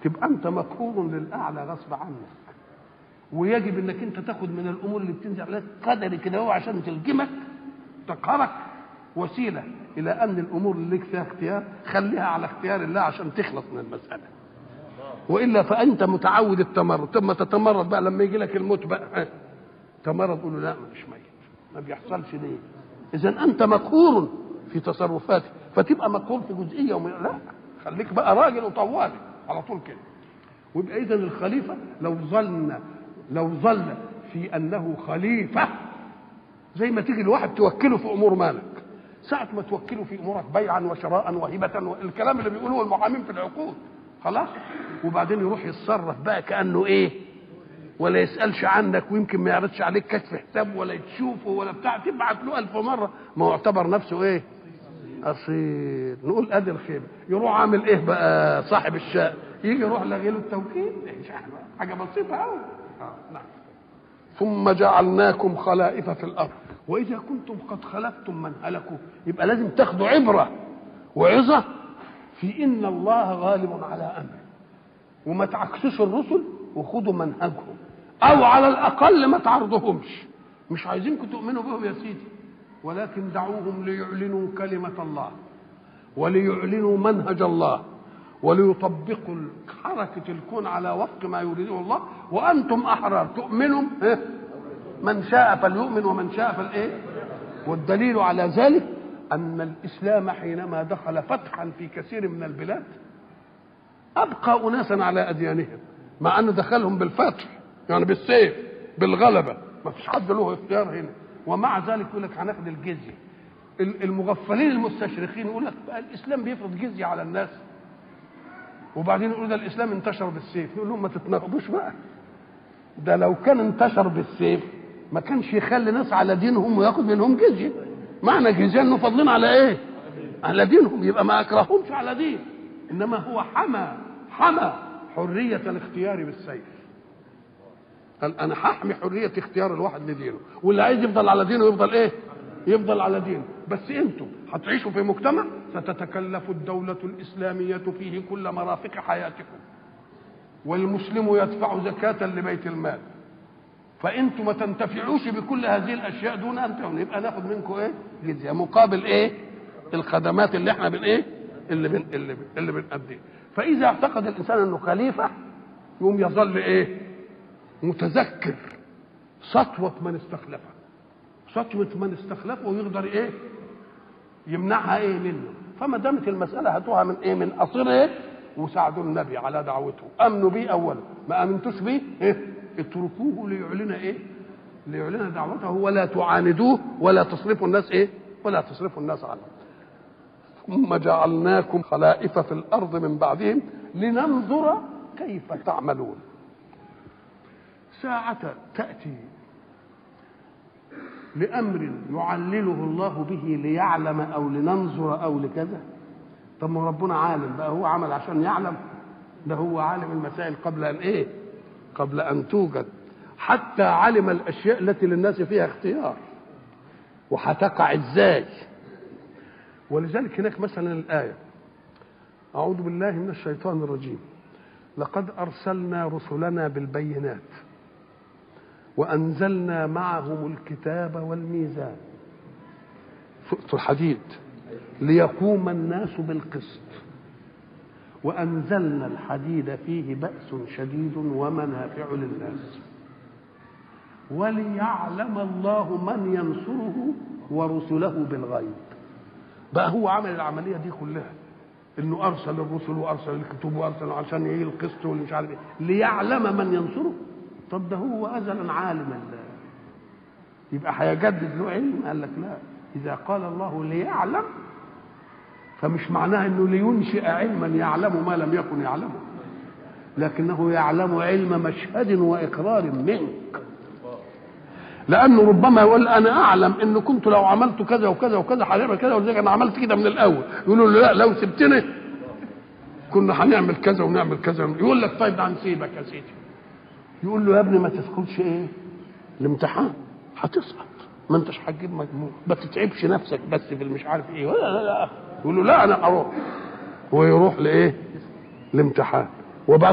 تبقى انت مقهور للاعلى غصب عنك ويجب انك انت تاخد من الامور اللي بتنزل عليك قدر كده هو عشان تلجمك تقهرك وسيله الى ان الامور اللي لك فيها اختيار خليها على اختيار الله عشان تخلص من المساله والا فانت متعود التمرد ثم تتمرد بقى لما يجي لك الموت بقى تمرد تقول له لا مش ميت ما بيحصلش ليه اذا انت مقهور في تصرفاتك فتبقى مقهور في جزئيه ومن لا خليك بقى راجل وطوالي على طول كده ويبقى اذا الخليفه لو ظلنا لو ظل في انه خليفه زي ما تيجي الواحد توكله في امور مالك ساعة ما توكله في امورك بيعا وشراء وهبة الكلام اللي بيقولوه المحامين في العقود خلاص وبعدين يروح يتصرف بقى كانه ايه ولا يسالش عنك ويمكن ما يعرضش عليك كشف حساب ولا تشوفه ولا بتاع تبعت له ألف مره ما هو يعتبر نفسه ايه اصيل نقول ادي الخيبه يروح عامل ايه بقى صاحب الشاء يجي يروح لغي له التوكيل حاجه بسيطه قوي نعم ثم جعلناكم خلائف في الارض واذا كنتم قد خلفتم من هلكوا يبقى لازم تاخدوا عبره وعظه في ان الله غالب على امره وما تعكسوش الرسل وخدوا منهجهم او على الاقل ما تعرضهمش مش عايزينكم تؤمنوا بهم يا سيدي ولكن دعوهم ليعلنوا كلمه الله وليعلنوا منهج الله وليطبقوا حركة الكون على وفق ما يريده الله وأنتم أحرار تؤمنوا من شاء فليؤمن ومن شاء فالإيه والدليل على ذلك أن الإسلام حينما دخل فتحا في كثير من البلاد أبقى أناسا على أديانهم مع أنه دخلهم بالفتح يعني بالسيف بالغلبة ما فيش حد له اختيار هنا ومع ذلك يقول لك هناخد الجزية المغفلين المستشرقين يقول لك بقى الإسلام بيفرض جزية على الناس وبعدين يقولوا ده الاسلام انتشر بالسيف يقول لهم ما تتناقضوش بقى ده لو كان انتشر بالسيف ما كانش يخلي ناس على دينهم وياخد منهم جزيه معنى جزيه انه فاضلين على ايه على دينهم يبقى ما اكرههمش على دين انما هو حمى حمى حريه الاختيار بالسيف قال انا هحمي حريه اختيار الواحد لدينه واللي عايز يفضل على دينه يفضل ايه يفضل على دينه بس انتم هتعيشوا في مجتمع ستتكلف الدولة الإسلامية فيه كل مرافق حياتكم والمسلم يدفع زكاة لبيت المال فانتم ما تنتفعوش بكل هذه الاشياء دون ان تهون يبقى ناخد منكم ايه جزيه مقابل ايه الخدمات اللي احنا بن ايه اللي بن اللي بن اللي بنأديها فاذا اعتقد الانسان انه خليفه يقوم يظل ايه متذكر سطوه من استخلفه سطوه من استخلفه ويقدر ايه يمنعها ايه منه فما دامت المساله هاتوها من ايه من قصير ايه وساعدوا النبي على دعوته امنوا بيه اولا ما امنتوش بيه ايه اتركوه ليعلن ايه ليعلن دعوته ولا تعاندوه ولا تصرفوا الناس ايه ولا تصرفوا الناس عنه ثم جعلناكم خلائف في الارض من بعدهم لننظر كيف تعملون ساعة تأتي لأمر يعلله الله به ليعلم أو لننظر أو لكذا طب ما ربنا عالم بقى هو عمل عشان يعلم ده هو عالم المسائل قبل أن إيه قبل أن توجد حتى علم الأشياء التي للناس فيها اختيار وهتقع إزاي ولذلك هناك مثلا الآية أعوذ بالله من الشيطان الرجيم لقد أرسلنا رسلنا بالبينات وأنزلنا معهم الكتاب والميزان سورة الحديد ليقوم الناس بالقسط وأنزلنا الحديد فيه بأس شديد ومنافع للناس وليعلم الله من ينصره ورسله بالغيب بقى هو عمل العملية دي كلها انه ارسل الرسل وارسل الكتب وارسل عشان ايه القسط واللي مش عارف ايه ليعلم من ينصره طب ده هو ازلا عالم الله يبقى هيجدد له علم قال لك لا اذا قال الله ليعلم فمش معناها انه لينشئ علما يعلم ما لم يكن يعلمه لكنه يعلم علم مشهد واقرار منك لانه ربما يقول انا اعلم ان كنت لو عملت كذا وكذا وكذا هنعمل كذا ولذلك انا عملت كده من الاول يقولوا له لا لو سبتني كنا هنعمل كذا ونعمل كذا يقول لك طيب ده هنسيبك يا سيدي يقول له يا ابني ما تدخلش ايه الامتحان هتسقط ما انتش هتجيب مجموع ما تتعبش نفسك بس في المش عارف ايه ولا لا لا يقول له لا انا اروح ويروح لايه الامتحان وبعد